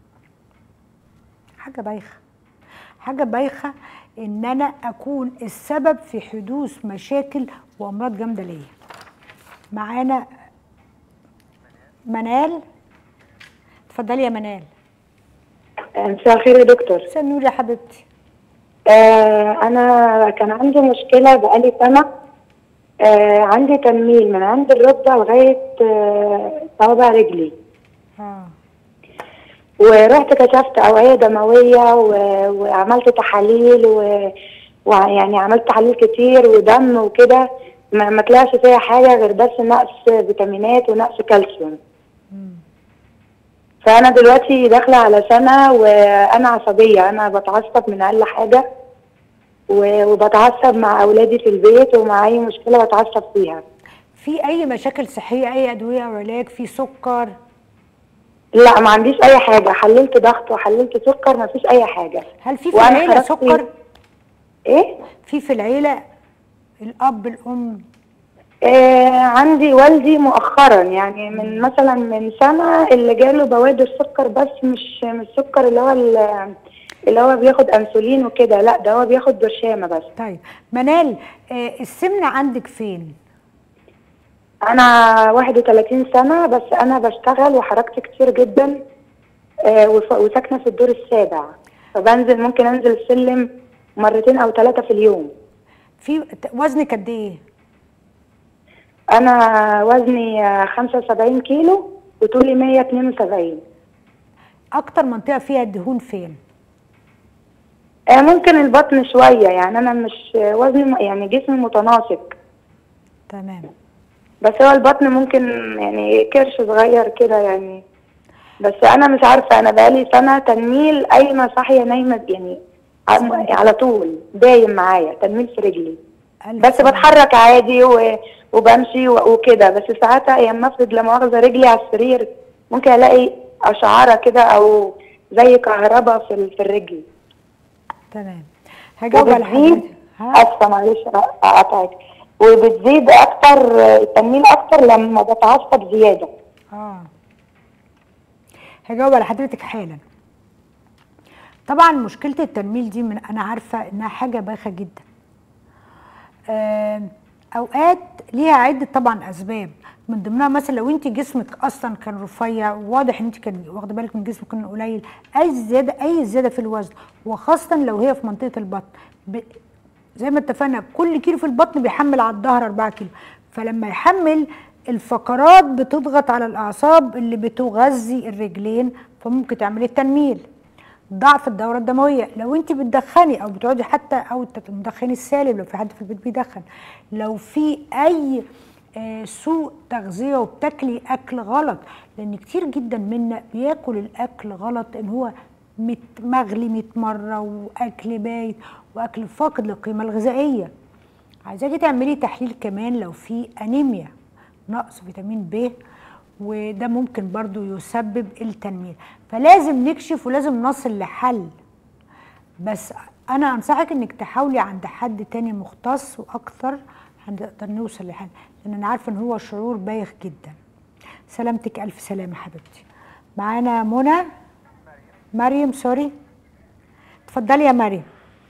حاجه بايخه حاجه بايخه ان انا اكون السبب في حدوث مشاكل وامراض جامده ليا معانا منال اتفضلي يا منال مساء الخير يا دكتور مساء النور يا حبيبتي آه انا كان عندي مشكله بقالي سنه آه عندي تنميل من عند الركبه لغايه آه صوابع رجلي اه ورحت كشفت اوعيه دمويه و- وعملت تحاليل و- ويعني عملت تحاليل كتير ودم وكده ما ما طلعش فيها حاجه غير بس نقص فيتامينات ونقص كالسيوم فانا دلوقتي داخله على سنه وانا عصبيه انا بتعصب من اقل حاجه و- وبتعصب مع اولادي في البيت ومع اي مشكله بتعصب فيها في اي مشاكل صحيه اي ادويه او علاج في سكر لا ما عنديش اي حاجه حللت ضغط وحللت سكر ما فيش اي حاجه هل في في وأنا العيله خرجت- سكر ايه في في العيله الاب الام آه عندي والدي مؤخرا يعني من مثلا من سنه اللي جاله بوادر سكر بس مش مش سكر اللي هو ال- اللي هو بياخد انسولين وكده لا ده هو بياخد برشامه بس طيب منال آه السمنه عندك فين انا 31 سنه بس انا بشتغل وحركت كتير جدا آه وف- وساكنه في الدور السابع فبنزل ممكن انزل السلم مرتين او ثلاثه في اليوم في ت- وزنك قد ايه انا وزني آه، 75 كيلو وطولي 172 اكتر منطقه فيها دهون فين آه ممكن البطن شويه يعني انا مش آه، وزني م- يعني جسمي متناسق تمام بس هو البطن ممكن يعني كرش صغير كده يعني بس انا مش عارفه انا بقالي سنه تنميل قايمه صاحيه نايمه يعني عم- على طول دايم معايا تنميل في رجلي بس بتحرك عادي و... وبمشي و... وكده بس ساعات ايام ما افرد لا مؤاخذه رجلي على السرير ممكن الاقي اشعاره كده او زي كهرباء في, ال... في الرجل تمام هجاوب على وبتزيد حضرتك اسفه معلش قطعت وبتزيد اكتر التنميل اكتر لما بتعصب زياده اه هجاوب على حضرتك حالا طبعا مشكله التنميل دي من انا عارفه انها حاجه بايخه جدا آه اوقات ليها عده طبعا اسباب من ضمنها مثلا لو انت جسمك اصلا كان رفيع واضح ان انت كان واخده بالك من جسمك كان قليل اي زياده اي زياده في الوزن وخاصه لو هي في منطقه البطن ب... زي ما اتفقنا كل كيلو في البطن بيحمل على الظهر 4 كيلو فلما يحمل الفقرات بتضغط على الاعصاب اللي بتغذي الرجلين فممكن تعملي التنميل ضعف الدوره الدمويه لو انت بتدخني او بتقعدي حتى او تدخني السالب لو في حد في البيت بيدخن لو في اي آه، سوء تغذيه وبتاكلي اكل غلط لان كتير جدا منا بياكل الاكل غلط ان هو مت- مغلي 100 مره واكل بايت واكل فاقد للقيمه الغذائيه عايزاكي تعملي تحليل كمان لو في انيميا نقص فيتامين ب وده ممكن برضو يسبب التنميل فلازم نكشف ولازم نصل لحل بس انا انصحك انك تحاولي عند حد تاني مختص واكثر هنقدر نوصل لحل لان انا عارفه ان هو شعور بايخ جدا سلامتك الف سلامه حبيبتي معانا منى مريم سوري اتفضلي يا مريم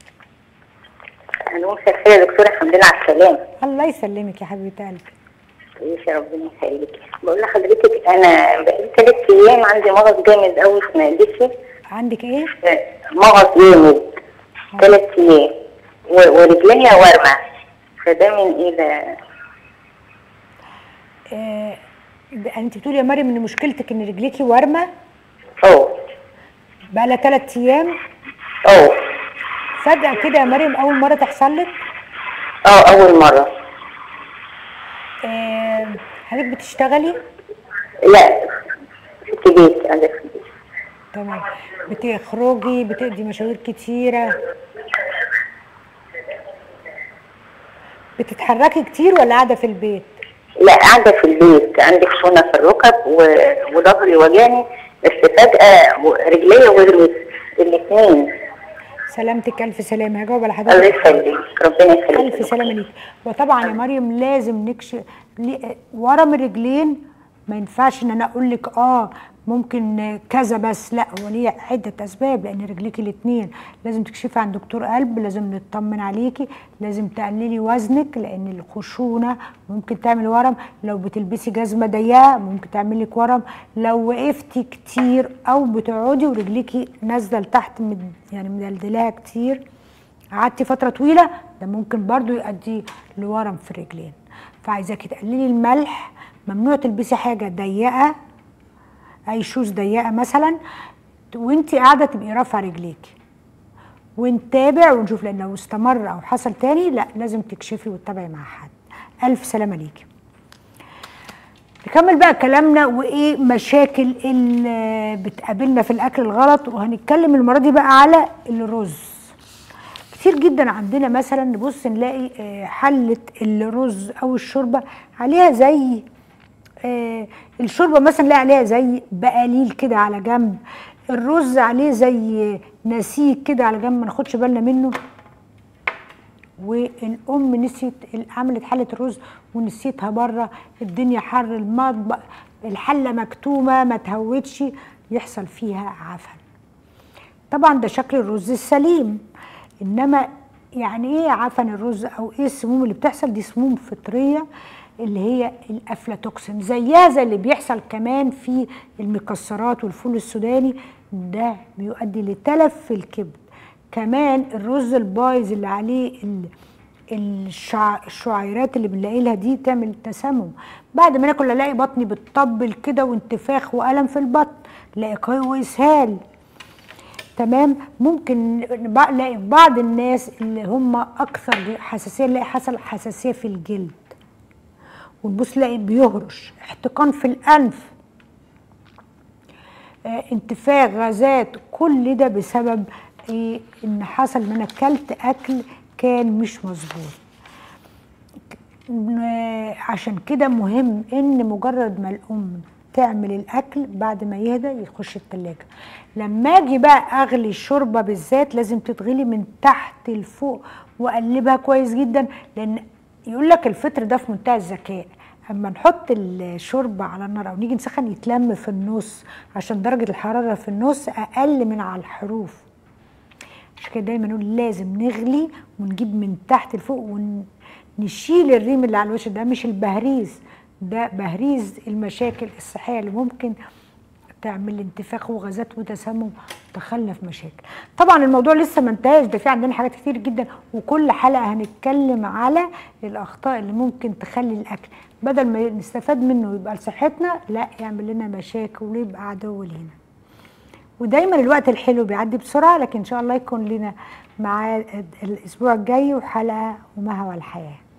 الو مساء الخير يا دكتوره الحمد لله على السلامه الله يسلمك يا حبيبه قلبي ايش يا ربنا يخليكي بقول لحضرتك انا بقالي ثلاث ايام عندي مغص جامد قوي في معدتي عندك ايه؟ مغص جامد ثلاث ايام و- ورجليا ورمه فده من ايه ده؟ آه ده انت بتقولي يا مريم ان مشكلتك ان رجليكي ورمه اه بقى لها ثلاث ايام اه فجاه كده يا مريم اول مره تحصل لك اه اول مره آه حضرتك بتشتغلي لا في البيت قاعده في البيت تمام بتخرجي بتقضي مشاوير كتيره بتتحركي كتير ولا قاعده في البيت لا قاعده في البيت عندي خشونه في الركب و- وظهري وجعني بس فجاه و- رجليا ورمت الاثنين سلامتك الف سلامه هجاوب على الله حضرتك يخليك ربنا يخليك الف سلامه ليك وطبعا يا مريم لازم نكشف لي- ورم الرجلين ما ينفعش ان انا اقول لك اه ممكن كذا بس لا هو ليه عده اسباب لان رجليكي الاثنين لازم تكشفي عند دكتور قلب لازم نطمن عليكي لازم تقللي وزنك لان الخشونه ممكن تعمل ورم لو بتلبسي جزمه ضيقه ممكن تعمل لك ورم لو وقفتي كتير او بتقعدي ورجليكي نازله لتحت مد- يعني مدلدلاها كتير قعدتي فتره طويله ده ممكن برضو يؤدي لورم في الرجلين فعايزاكي تقللي الملح ممنوع تلبسي حاجه ضيقه اي شوز ضيقه مثلا وانت قاعده تبقي رافعه رجليكي ونتابع ونشوف لان لو استمر او حصل تاني لا لازم تكشفي وتتابعي مع حد الف سلامه ليكي نكمل بقى كلامنا وايه مشاكل اللي بتقابلنا في الاكل الغلط وهنتكلم المره دي بقى على الرز كتير جدا عندنا مثلا نبص نلاقي آه، حله الرز او الشوربه عليها زي آه، الشوربه مثلا نلاقي عليها زي بقاليل كده على جنب الرز عليه زي نسيج كده على جنب ما ناخدش بالنا منه والام نسيت عملت حله الرز ونسيتها بره الدنيا حر المطبخ الحله مكتومه ما تهوتش يحصل فيها عفن طبعا ده شكل الرز السليم انما يعني ايه عفن الرز او ايه السموم اللي بتحصل دي سموم فطريه اللي هي الافلاتوكسين زيها زي اللي بيحصل كمان في المكسرات والفول السوداني ده بيؤدي لتلف في الكبد كمان الرز البايظ اللي عليه ال- الشع... الشعيرات اللي بنلاقي لها دي تعمل تسمم بعد ما ناكل الاقي بطني بتطبل كده وانتفاخ والم في البطن الاقي قوي واسهال تمام ممكن بق- الاقي في بعض الناس اللي هم اكثر حساسيه نلاقي حصل حساسيه في الجلد ونبص نلاقي بيهرش احتقان في الانف آه، انتفاخ غازات كل ده بسبب ايه ان حصل ان انا اكلت اكل كان مش مظبوط آه، عشان كده مهم ان مجرد ما الام تعمل الاكل بعد ما يهدى يخش التلاجة لما اجي بقى اغلي الشوربه بالذات لازم تتغلي من تحت لفوق واقلبها كويس جدا لان يقول لك الفطر ده في منتهى الذكاء اما نحط الشوربه على النار او نيجي نسخن يتلم في النص عشان درجه الحراره في النص اقل من على الحروف عشان كده دايما نقول لازم نغلي ونجيب من تحت لفوق ونشيل الريم اللي على الوش ده مش البهريز ده بهريز المشاكل الصحيه اللي ممكن تعمل انتفاخ وغازات وتسمم دخلنا في مشاكل طبعا الموضوع لسه ما انتهاش ده في عندنا حاجات كتير جدا وكل حلقه هنتكلم على الاخطاء اللي ممكن تخلي الاكل بدل ما نستفاد منه يبقى لصحتنا لا يعمل لنا مشاكل ويبقى عدو لينا ودايما الوقت الحلو بيعدي بسرعه لكن ان شاء الله يكون لنا مع الاسبوع الجاي وحلقه ومهوى الحياه